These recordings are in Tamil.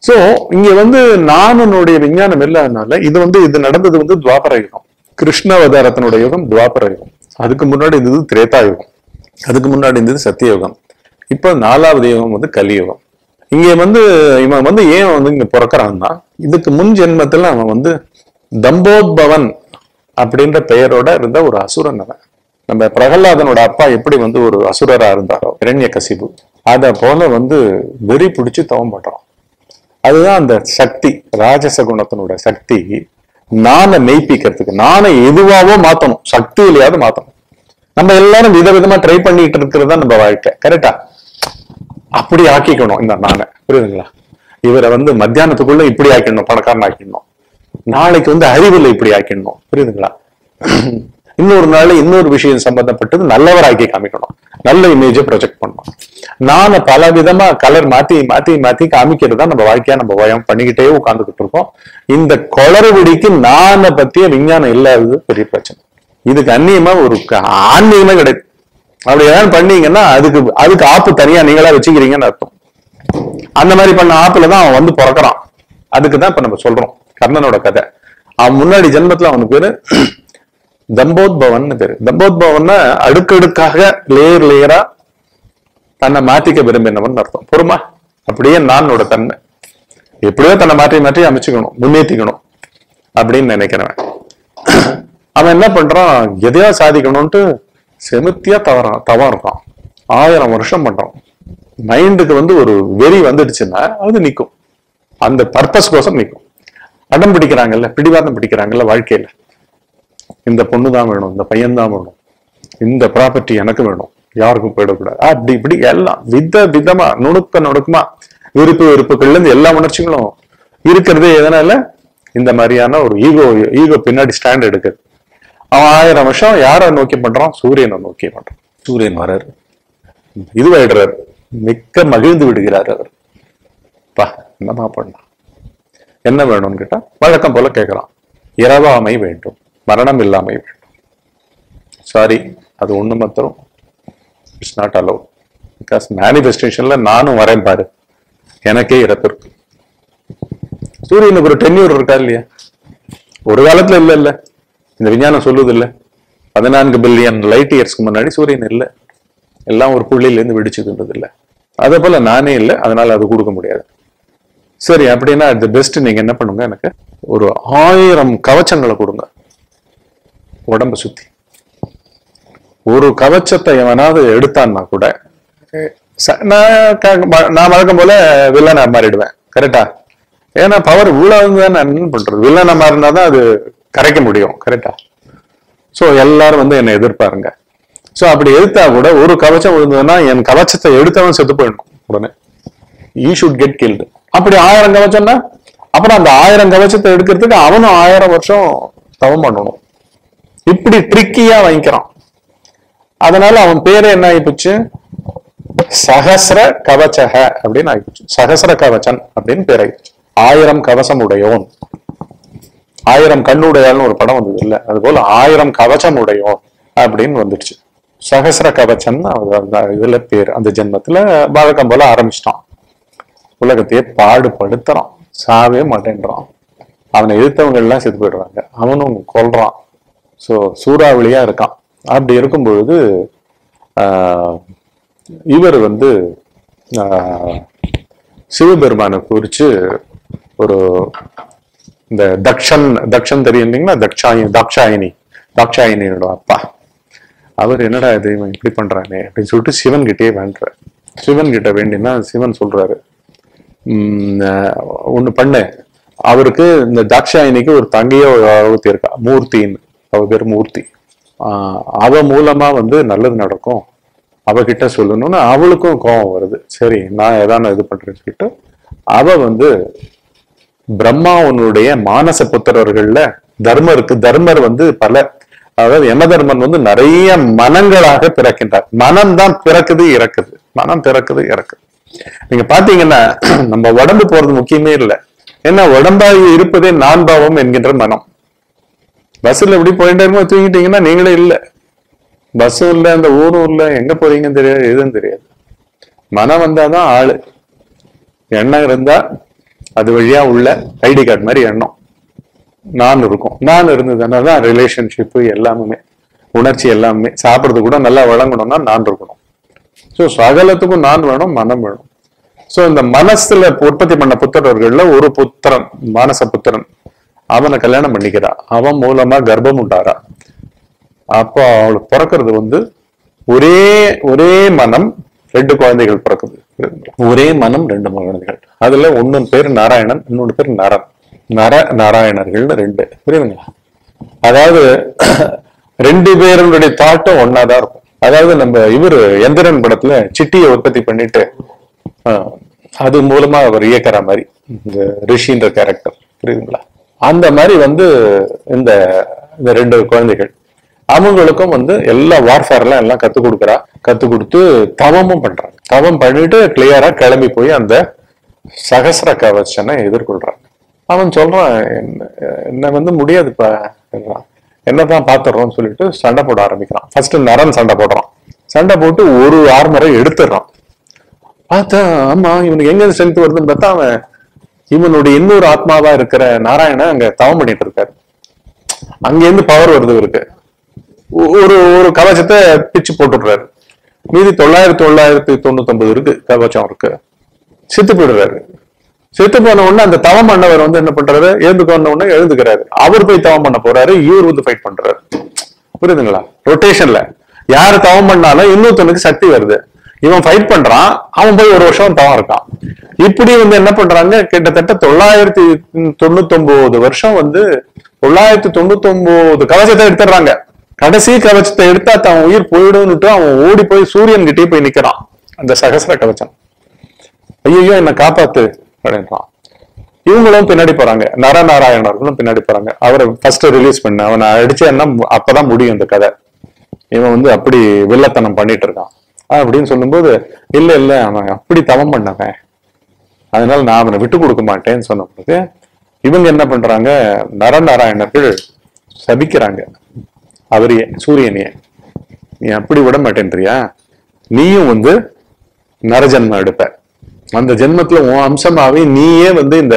சோ இங்க வந்து நானுனுடைய விஞ்ஞானம் இல்லாதனால இது வந்து இது நடந்தது வந்து துவாபர யுகம் கிருஷ்ணவதாரத்தினுடைய யுகம் துவாபர யுகம் அதுக்கு முன்னாடி இருந்தது திரேதா யுகம் அதுக்கு முன்னாடி இருந்தது சத்தியயுகம் இப்போ நாலாவது யுகம் வந்து கலியுகம் இங்க வந்து இவன் வந்து ஏன் வந்து இங்க பிறக்கிறான்னா இதுக்கு முன் ஜென்மத்துல அவன் வந்து தம்போத்பவன் அப்படின்ற பெயரோட இருந்த ஒரு அசுரன் அவன் நம்ம பிரகலாதனோட அப்பா எப்படி வந்து ஒரு அசுரரா இருந்தாரோ இரண்ய கசிபு அத போல வந்து வெறி பிடிச்சு தவம் பண்றான் அதுதான் அந்த சக்தி ராஜச குணத்தினோட சக்தி நானை மெய்ப்பிக்கிறதுக்கு நானை எதுவாவோ மாத்தணும் சக்தியிலையாவது மாத்தணும் நம்ம எல்லாரும் விதவிதமா ட்ரை பண்ணிட்டு இருக்கிறது தான் நம்ம வாழ்க்கை கரெக்டா அப்படி ஆக்கிக்கணும் இந்த நானை புரியுதுங்களா இவரை வந்து மத்தியானத்துக்குள்ள இப்படி ஆக்கிடணும் பணக்காரன் ஆக்கிடணும் நாளைக்கு வந்து அறிவுல இப்படி ஆக்கிடணும் புரியுதுங்களா இன்னொரு நாள் இன்னொரு விஷயம் சம்பந்தப்பட்டது நல்லவராக்கி காமிக்கணும் நல்ல இமேஜை ப்ரொஜெக்ட் பண்ணணும் நானை பல விதமா கலர் மாத்தி மாத்தி மாத்தி காமிக்கிறது தான் நம்ம வாழ்க்கையா நம்ம பயம் பண்ணிக்கிட்டே உட்கார்ந்துகிட்டு இருக்கோம் இந்த குளறுபடிக்கு நானை பத்திய விஞ்ஞானம் இல்லாதது பெரிய பிரச்சனை இதுக்கு அந்நியமா ஒரு க- ஆன்மீகமே கிடையாது அப்படி ஏதாவது பண்ணீங்கன்னா அதுக்கு அதுக்கு ஆப்பு தனியா நீங்களா வச்சுக்கிறீங்கன்னு அர்த்தம் அந்த மாதிரி பண்ண ஆப்புல தான் அவன் வந்து பிறக்கிறான் அதுக்கு தான் இப்ப நம்ம சொல்றோம் கர்ணனோட கதை அவன் முன்னாடி ஜென்மத்துல அவனுக்கு பேரு தம்போத்பவன் பேரு தம்போத்பவன்னா அடுக்கடுக்காக லேயர் லேயரா தன்னை மாத்திக்க விரும்பினவன் அர்த்தம் பொறுமா அப்படியே நானோட தன்மை எப்படியோ தன்னை மாற்றி மாற்றி அமைச்சுக்கணும் முன்னேற்றிக்கணும் அப்படின்னு நினைக்கிறவன் அவன் என்ன பண்றான் எதையா சாதிக்கணும்ட்டு செமித்தியா தவறான் தவம் இருக்கான் ஆயிரம் வருஷம் பண்றான் மைண்டுக்கு வந்து ஒரு வெறி வந்துடுச்சுன்னா அது நிக்கும் அந்த பர்பஸ் கோசம் நிக்கும் அடம் பிடிக்கிறாங்கல்ல பிடிவாதம் பிடிக்கிறாங்கல்ல வாழ்க்கையில இந்த பொண்ணு தான் வேணும் இந்த பையன் தான் வேணும் இந்த ப்ராப்பர்ட்டி எனக்கு வேணும் யாருக்கும் போயிடக்கூடாது அப்படி இப்படி எல்லாம் வித விதமா நுணுக்க நுணுக்கமா விருப்பு வெறுப்புகள்ல இருந்து எல்லா உணர்ச்சிகளும் இருக்கிறதே எதனால இந்த மாதிரியான ஒரு ஈகோ ஈகோ பின்னாடி ஸ்டாண்ட் எடுக்குது அவன் ஆயிரம் வருஷம் யாரை நோக்கி பண்றான் சூரியனை நோக்கி பண்றான் சூரியன் வராரு இதுவாயிடுறாரு மிக்க மகிழ்ந்து விடுகிறார் அவர் பா என்னமா பண்ணலாம் என்ன வேணும்னு கேட்டா வழக்கம் போல கேட்கறான் இரவாமை வேண்டும் மரணம் இல்லாமை வேண்டும் சாரி அது ஒண்ணு மாத்திரம் இட்ஸ் நாட் அலோவ் பிகாஸ் மேனிஃபெஸ்டேஷன்ல நானும் வரேன் பாரு எனக்கே இறப்பு இருக்கு சூரியனுக்கு ஒரு டென்யூர் இருக்கா இல்லையா ஒரு காலத்துல இல்ல இல்ல இந்த விஞ்ஞானம் சொல்லுது இல்ல பதினான்கு பில்லியன் லைட் இயர்ஸ்க்கு முன்னாடி சூரியன் இல்ல எல்லாம் ஒரு புள்ளியில இருந்து வெடிச்சுக்கின்றது இல்ல அதே போல நானே இல்ல அதனால அது கொடுக்க முடியாது சரி அப்படின்னா தி பெஸ்ட் நீங்க என்ன பண்ணுங்க எனக்கு ஒரு ஆயிரம் கவச்சங்களை கொடுங்க உடம்ப சுத்தி ஒரு கவச்சத்தை எவனாவது எடுத்தான்னா கூட ச- நான் க- ம- நான் வழக்கம் போல வில்லனா மாறிடுவேன் கரெக்டா ஏன்னா பவர் இவ்வளவு தான் நான் என்ன பண்றது வில்லனா மாறினா தான் அது கரைக்க முடியும் கரெக்டா சோ எல்லாரும் வந்து என்னை எதிர்ப்பாருங்க சோ அப்படி எடுத்தா கூட ஒரு கவச்சம் விழுந்ததுன்னா என் கவச்சத்தை எடுத்தவன் செத்து போயிடணும் உடனே ஈ ஷுட் கெட் கில்டு அப்படி ஆயிரம் கவச்சம்னா அப்புறம் அந்த ஆயிரம் கவச்சத்தை எடுக்கிறதுக்கு அவனும் ஆயிரம் வருஷம் தவம் பண்ணணும் இப்படி ட்ரிக்கியா வாங்கிக்கிறான் அதனால அவன் பேரு என்ன ஆயிப்போச்சு சகசிர கவச்சக அப்படின்னு ஆயிப்போச்சு சகசிர கவச்சன் அப்படின்னு பேர் ஆயிப்போச்சு ஆயிரம் கவசம் உடையோன் ஆயிரம் கண்ணுடையாள்னு ஒரு படம் வந்தது இல்ல அது போல ஆயிரம் கவச்சம் உடையோன் அப்படின்னு வந்துடுச்சு சகசிர கவச்சன் அது அந்த இதுல பேர் அந்த ஜென்மத்துல வழக்கம் போல ஆரம்பிச்சிட்டான் உலகத்தையே பாடுபடுத்துறான் சாவே மாட்டேன்றான் அவனை எதிர்த்தவங்க எல்லாம் செத்து போயிடுறாங்க அவனும் கொல்றான் ஸோ சூறாவளியா இருக்கான் அப்படி இருக்கும் பொழுது ஆஹ், இவர் வந்து ஆஹ், சிவபெருமானை குறிச்சு ஒரு இந்த தக்ஷன் தக்ஷன் தெரியும் இல்லைங்களா தக்ஷாயி தாக்ஷாயினி தாக்ஷாயினியோட அப்பா அவர் என்னடா இது இவன் இப்படி பண்றானே அப்படின்னு சொல்லிட்டு சிவன் கிட்டே வேண்டுறார் சிவன் கிட்ட வேண்டினா சிவன் சொல்றாரு உம் அஹ் ஒண்ணு பண்ணு அவருக்கு இந்த தாக்ஷாயினிக்கு ஒரு தங்கையோ ஒருத்தி இருக்கா மூர்த்தின்னு அவ பேர் மூர்த்தி ஆஹ் அவ மூலமா வந்து நல்லது நடக்கும் அவகிட்ட சொல்லணும்னு அவளுக்கும் கோபம் வருது சரி நான் எதான இது பண்றேன்னு சொல்லிட்டு அவ வந்து பிரம்மாவனுடைய மானச புத்திரர்கள்ல தர்மருக்கு தர்மர் வந்து பல அதாவது யமதர்மன் வந்து நிறைய மனங்களாக பிறக்கின்றார் மனம் தான் பிறக்குது இறக்குது மனம் பிறக்குது இறக்குது நீங்க பாத்தீங்கன்னா நம்ம உடம்பு போறது முக்கியமே இல்லை ஏன்னா உடம்பாகி இருப்பதே நான் பாவம் என்கின்ற மனம் பஸ்ல எப்படி போயிட்டே இருக்கும் தூங்கிட்டீங்கன்னா நீங்களே இல்லை பஸ்ஸும் இல்லை அந்த ஊரும் இல்லை எங்க போறீங்கன்னு தெரியாது எதுவும் தெரியாது மனம் வந்தாதான் ஆளு எண்ணம் இருந்தா அது வழியா உள்ள ஐடி கார்டு மாதிரி எண்ணம் நான் இருக்கும் நான் இருந்ததுன்னா தான் ரிலேஷன்ஷிப்பு எல்லாமே உணர்ச்சி எல்லாமே சாப்பிட்றது கூட நல்லா வழங்கணும்னா நான் இருக்கணும் ஸோ சகலத்துக்கும் நான் வேணும் மனம் வேணும் ஸோ இந்த மனசுல உற்பத்தி பண்ண புத்திரர்கள்ல ஒரு புத்திரன் மானச புத்திரன் அவனை கல்யாணம் பண்ணிக்கிறா அவன் மூலமா கர்ப்பம் உண்டாரா அப்போ அவளுக்கு பிறக்கிறது வந்து ஒரே ஒரே மனம் ரெண்டு குழந்தைகள் பிறக்குது ஒரே மனம் ரெண்டு குழந்தைகள் அதுல ஒன்னு பேர் நாராயணன் இன்னொன்னு பேர் நரன் நர நாராயணர்கள்னு ரெண்டு புரியுதுங்களா அதாவது ரெண்டு பேருடைய தாட்டும் ஒன்னாதான் இருக்கும் அதாவது நம்ம இவரு எந்திரன் படத்துல சிட்டியை உற்பத்தி பண்ணிட்டு ஆஹ், அது மூலமா அவர் இயக்குற மாதிரி இந்த ரிஷின்ற கேரக்டர் புரியுதுங்களா அந்த மாதிரி வந்து இந்த இந்த ரெண்டு குழந்தைகள் அவங்களுக்கும் வந்து எல்லா வார்ஃபேர்லாம் எல்லாம் கத்து கொடுக்குறா கத்து கொடுத்து தவமும் பண்றாங்க தவம் பண்ணிட்டு கிளியரா கிளம்பி போய் அந்த சகசிர கவச்சனை எதிர்கொள்றாங்க அவன் சொல்றான் என்ன என்ன வந்து முடியாதுப்பா என்றான். என்னதான் பாத்துறோம்னு சொல்லிட்டு சண்டை போட ஆரம்பிக்கிறான் ஃபர்ஸ்ட் நரன் சண்டை போடுறான் சண்டை போட்டு ஒரு ஆர்மரை எடுத்துடுறான் பார்த்தா ஆமா இவனுக்கு எங்க ஸ்ட்ரென்த் வருதுன்னு பார்த்தா அவன் இவனுடைய இன்னொரு ஆத்மாவா இருக்கிற நாராயணன் அங்க தவம் பண்ணிட்டு இருக்காரு அங்கேருந்து பவர் வருது இவருக்கு ஒ- ஒரு ஒரு கவச்சத்தை பிச்சு போட்டுடுறாரு மீதி தொள்ளாயிரத்தி தொள்ளாயிரத்தி தொண்ணூத்தி ஒன்பது இருக்கு கவச்சம் இருக்கு செத்து போயிடுறாரு செத்து போன உடனே அந்த தவம் பண்ணவர் வந்து என்ன பண்றாரு எழுந்துக்கொண்ட உடனே எழுந்துக்கிறாரு அவர் போய் தவம் பண்ண போறாரு இவர் வந்து ஃபைட் பண்றாரு புரியுதுங்களா ரொட்டேஷன்ல யாரு தவம் பண்ணாலும் இன்னொருத்தனுக்கு சக்தி வருது இவன் ஃபைட் பண்றான் அவன் போய் ஒரு வருஷம் தவம் இருக்கான் இப்படி வந்து என்ன பண்றாங்க கிட்டத்தட்ட தொள்ளாயிரத்தி தொண்ணூத்தி ஒன்பது வருஷம் வந்து தொள்ளாயிரத்தி தொண்ணூத்தி ஒன்பது கவச்சத்தை எடுத்துடுறாங்க கடைசி கவச்சத்தை எடுத்தா தன் உயிர் போயிடும்னுட்டு அவன் ஓடி போய் சூரியன் கிட்டே போய் நிக்கிறான் அந்த சகசிர கவச்சம் ஐயோ என்ன காப்பாத்து அப்படின்றான் இவங்களும் பின்னாடி போறாங்க நரநாராயணர்களும் பின்னாடி போறாங்க அவரை ஃபர்ஸ்ட் ரிலீஸ் பண்ண அவனை அடிச்சேன்னா அப்பதான் முடியும் இந்த கதை இவன் வந்து அப்படி வில்லத்தனம் பண்ணிட்டு இருக்கான் அப்படின்னு சொல்லும்போது இல்ல இல்ல அவன் அப்படி தவம் பண்ணவன் அதனால நான் அவனை விட்டு கொடுக்க மாட்டேன்னு சொன்ன பிறகு இவங்க என்ன பண்றாங்க நரநாராயணர்கள் சபிக்கிறாங்க அவரையே சூரியனையே நீ அப்படி விட மாட்டேன்றியா நீயும் வந்து நரஜன்மம் எடுப்ப அந்த ஜென்மத்துல உன் அம்சமாவே நீயே வந்து இந்த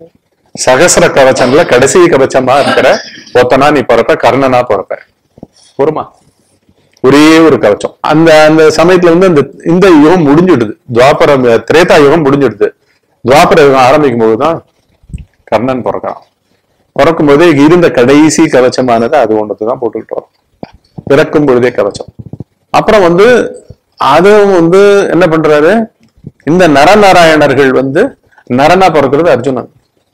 சகசர கவச்சம்ல கடைசி கவச்சமா இருக்கிற ஒத்தனா நீ பிறப்ப கர்ணனா பிறப்ப பொறுமா ஒரே ஒரு கவச்சம் அந்த அந்த சமயத்துல வந்து அந்த இந்த யுகம் முடிஞ்சிடுது துவாபர திரேதா யுகம் முடிஞ்சிடுது துவாபர யுகம் ஆரம்பிக்கும் போதுதான் கர்ணன் பிறக்கிறான் பிறக்கும் போதே இருந்த கடைசி கவச்சமானது அது ஒண்ணுக்கு தான் போட்டுக்கிட்டு வரும் பிறக்கும் பொழுதே கவச்சம் அப்புறம் வந்து அதுவும் வந்து என்ன பண்றாரு இந்த நரநாராயணர்கள் வந்து நரனா பிறக்கிறது அர்ஜுனன்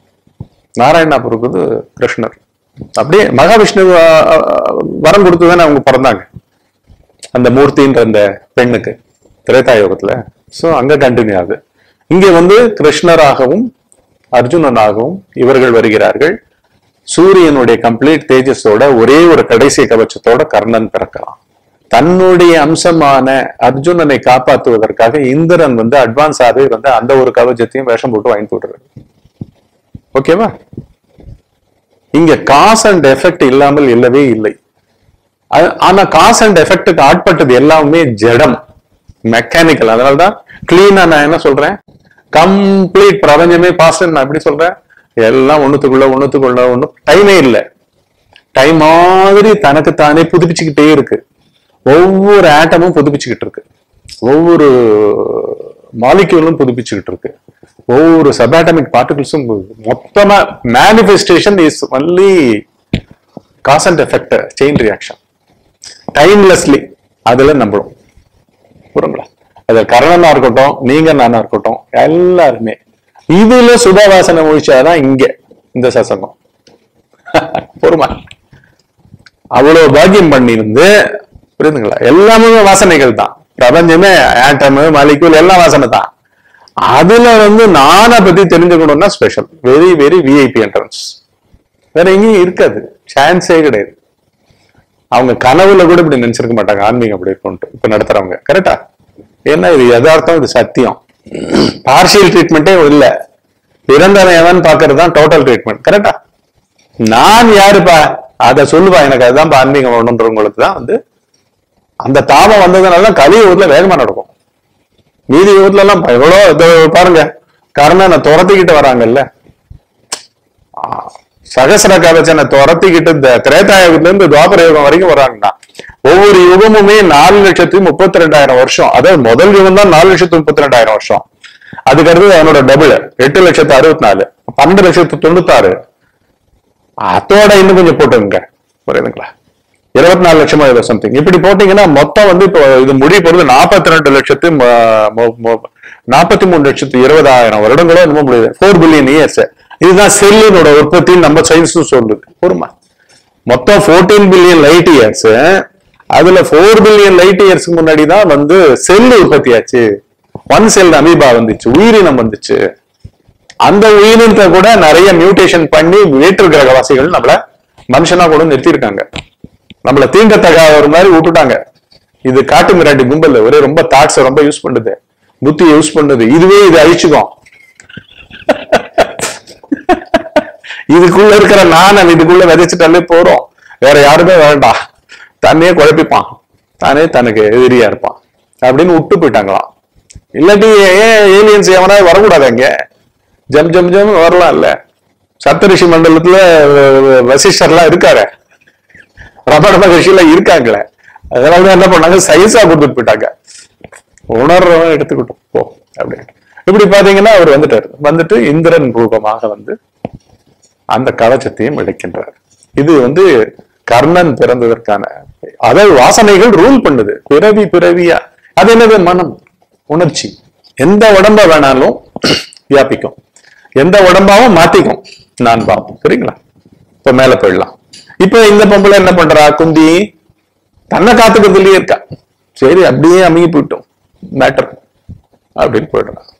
நாராயணா பிறக்கிறது கிருஷ்ணர் அப்படியே மகாவிஷ்ணு அஹ், அஹ், வரம் கொடுத்து தானே அவங்க பிறந்தாங்க அந்த மூர்த்தின்ற அந்த பெண்ணுக்கு திரேதாயோகத்துல சோ அங்க கண்டினியூ ஆகுது இங்க வந்து கிருஷ்ணராகவும் அர்ஜுனனாகவும் இவர்கள் வருகிறார்கள் சூரியனுடைய கம்ப்ளீட் தேஜஸோட ஒரே ஒரு கடைசி கவச்சத்தோட கர்ணன் பிறக்கிறான் தன்னுடைய அம்சமான அர்ஜுனனை காப்பாற்றுவதற்காக இந்திரன் வந்து அட்வான்ஸ் ஆகவே வந்து அந்த ஒரு கவச்சத்தையும் வேஷம் போட்டு வாங்கி போடுறாரு ஓகேவா இங்க காஸ் அண்ட் எஃபெக்ட் இல்லாமல் இல்லவே இல்லை அது- ஆனா காஸ் அண்ட் எஃபெக்டுக்கு ஆட்பட்டது எல்லாமே ஜடம் மெக்கானிக்கல் அதனாலதான் கிளீனா நான் என்ன சொல்றேன் கம்ப்ளீட் பிரபஞ்சமே பாஸ்ட் நான் எப்படி சொல்றேன் எல்லாம் ஒண்ணுத்துக்குள்ள ஒண்ணுத்துக்குள்ள ஒண்ணு டைமே இல்லை டைம் மாதிரி தனக்கு தானே புதுப்பிச்சுக்கிட்டே இருக்கு ஒவ்வொரு ஆட்டமும் புதுப்பிச்சுக்கிட்டு இருக்கு ஒவ்வொரு மாலிக்யூலும் புதுப்பிச்சுக்கிட்டு இருக்கு ஒவ்வொரு சபாட்டமிக் பார்ட்டிகிள்ஸும் மொத்தமா manifestation is only cause and effect chain reaction timelessly அதுல நம்புறோம் புரியுங்களா அது கரணனா இருக்கட்டும் நீங்க நானா இருக்கட்டும் எல்லாருமே இதுல சுபவாசனை முழிச்சாதான் இங்க இந்த சசங்கம் பொறுமா அவ்வளவு பாக்கியம் பண்ணியிருந்து புரியுதுங்களா எல்லாமே வாசனைகள் தான் பிரபஞ்சமே ஆட்டம் மாலிக்யூல் எல்லாம் வாசனை தான் அதுல வந்து நானை பத்தி தெரிஞ்சுக்கணும்னா special very very VIP entrance வேற எங்கேயும் இருக்காது சான்ஸே கிடையாது அவங்க கனவுல கூட இப்படி நினைச்சிருக்க மாட்டாங்க ஆன்மீகம் அப்படி இருக்கும்ட்டு இப்ப நடத்துறவங்க கரெக்டா ஏன்னா இது யதார்த்தம் இது சத்தியம் பார்ஷியல் ட்ரீட்மெண்ட்டே இல்ல இறந்தவன் எவன் பாக்குறது தான் டோட்டல் ட்ரீட்மெண்ட் கரெக்டா நான் யாருப்பா அத சொல்லுவா எனக்கு அதுதான் ஆன்மீகம் வேணுன்றவங்களுக்கு தான் வந்து அந்த தாபம் வந்ததுனால தான் கலியுகத்துல வேகமா நடக்கும் மீதி யுகத்துல எல்லாம் எவ்வளோ இதோ பாருங்க கர்ணனை துரத்திக்கிட்டு வராங்கல்ல ஆ, சகசிர கவச்சனை துரத்திக்கிட்டு இந்த திரேதாயுகத்துல இருந்து துவாபர யுகம் வரைக்கும் வராங்கன்னா ஒவ்வொரு யுகமுமே நாலு லட்சத்தி முப்பத்தி ரெண்டாயிரம் வருஷம் அதாவது முதல் யுகம் தான் நாலு லட்சத்தி முப்பத்தி ரெண்டாயிரம் வருஷம் அதுக்கு அடுத்தது அவனோட டபுள் எட்டு லட்சத்து அறுபத்தி நாலு பன்னெண்டு லட்சத்து தொண்ணூத்தாறு அதோட இன்னும் கொஞ்சம் போட்டுங்க புரியுதுங்களா இருபத்தி நாலு லட்சமா ஏதோ சம்திங் இப்படி போட்டீங்கன்னா மொத்தம் வந்து இப்போ இது முடிய போறது நாற்பத்தி ரெண்டு லட்சத்து நாற்பத்தி மூணு லட்சத்து இருபதாயிரம் வருடங்களோ என்னமோ முடியுது ஃபோர் பில்லியன் இயர்ஸ் இதுதான் செல்லினோட உற்பத்தின்னு நம்ம சயின்ஸும் சொல்லுது பொறுமா மொத்தம் ஃபோர்டீன் பில்லியன் லைட் இயர்ஸ் அதுல ஃபோர் பில்லியன் லைட் இயர்ஸ்க்கு முன்னாடி தான் வந்து செல் உற்பத்தி ஆச்சு ஒன் செல் அமீபா வந்துச்சு உயிரினம் வந்துச்சு அந்த உயிரினத்தை கூட நிறைய மியூட்டேஷன் பண்ணி வேற்று கிரகவாசிகள் நம்மள மனுஷனா கூட நிறுத்தியிருக்காங்க நம்மள தீண்டத்தகாத ஒரு மாதிரி விட்டுட்டாங்க இது காட்டு மிராண்டி கும்பல் ஒரே ரொம்ப தாட்ஸ் ரொம்ப யூஸ் பண்ணுது புத்தி யூஸ் பண்ணுது இதுவே இது அழிச்சுக்கும் இதுக்குள்ள இருக்கிற நாணம் இதுக்குள்ள விதைச்சிட்டாலே போறோம் வேற யாருமே வேண்டாம் தன்னையே குழப்பிப்பான் தானே தனக்கு எதிரியா இருப்பான் அப்படின்னு விட்டு போயிட்டாங்களாம் இல்லாட்டி ஏன் ஏலியன்ஸ் எவனா வரக்கூடாது அங்க ஜம் ஜம் ஜம் வரலாம் இல்ல சப்தரிஷி மண்டலத்துல அஹ், வசிஷ்டர்லாம் இருக்காரு ரமண மகர்ஷியில இருக்காங்களே அதனாலதான் என்ன பண்ணாங்க சைஸா கொடுத்துட்டு போயிட்டாங்க உணர்றவன் எடுத்துக்கிட்டோம் போ அப்படின்னு இப்படி பாத்தீங்கன்னா அவர் வந்துட்டாரு வந்துட்டு இந்திரன் ரூபமாக வந்து அந்த கவச்சத்தையும் இழைக்கின்றார் இது வந்து கர்ணன் பிறந்ததற்கான அதாவது வாசனைகள் ரூல் பண்ணுது பிறவி பிறவியா அது என்னது மனம் உணர்ச்சி எந்த உடம்ப வேணாலும் வியாபிக்கும் எந்த உடம்பாவும் மாத்திக்கும் நான் பாப்போம் சரிங்களா இப்ப மேல போயிடலாம் இப்ப இந்த பொம்பளை என்ன பண்றா குந்தி தன்னை காத்துக்கிறதுலயே இருக்கா சரி அப்படியே அமைங்கி போயிட்டோம் மேட்டர் அப்படின்னு போயிடுறான்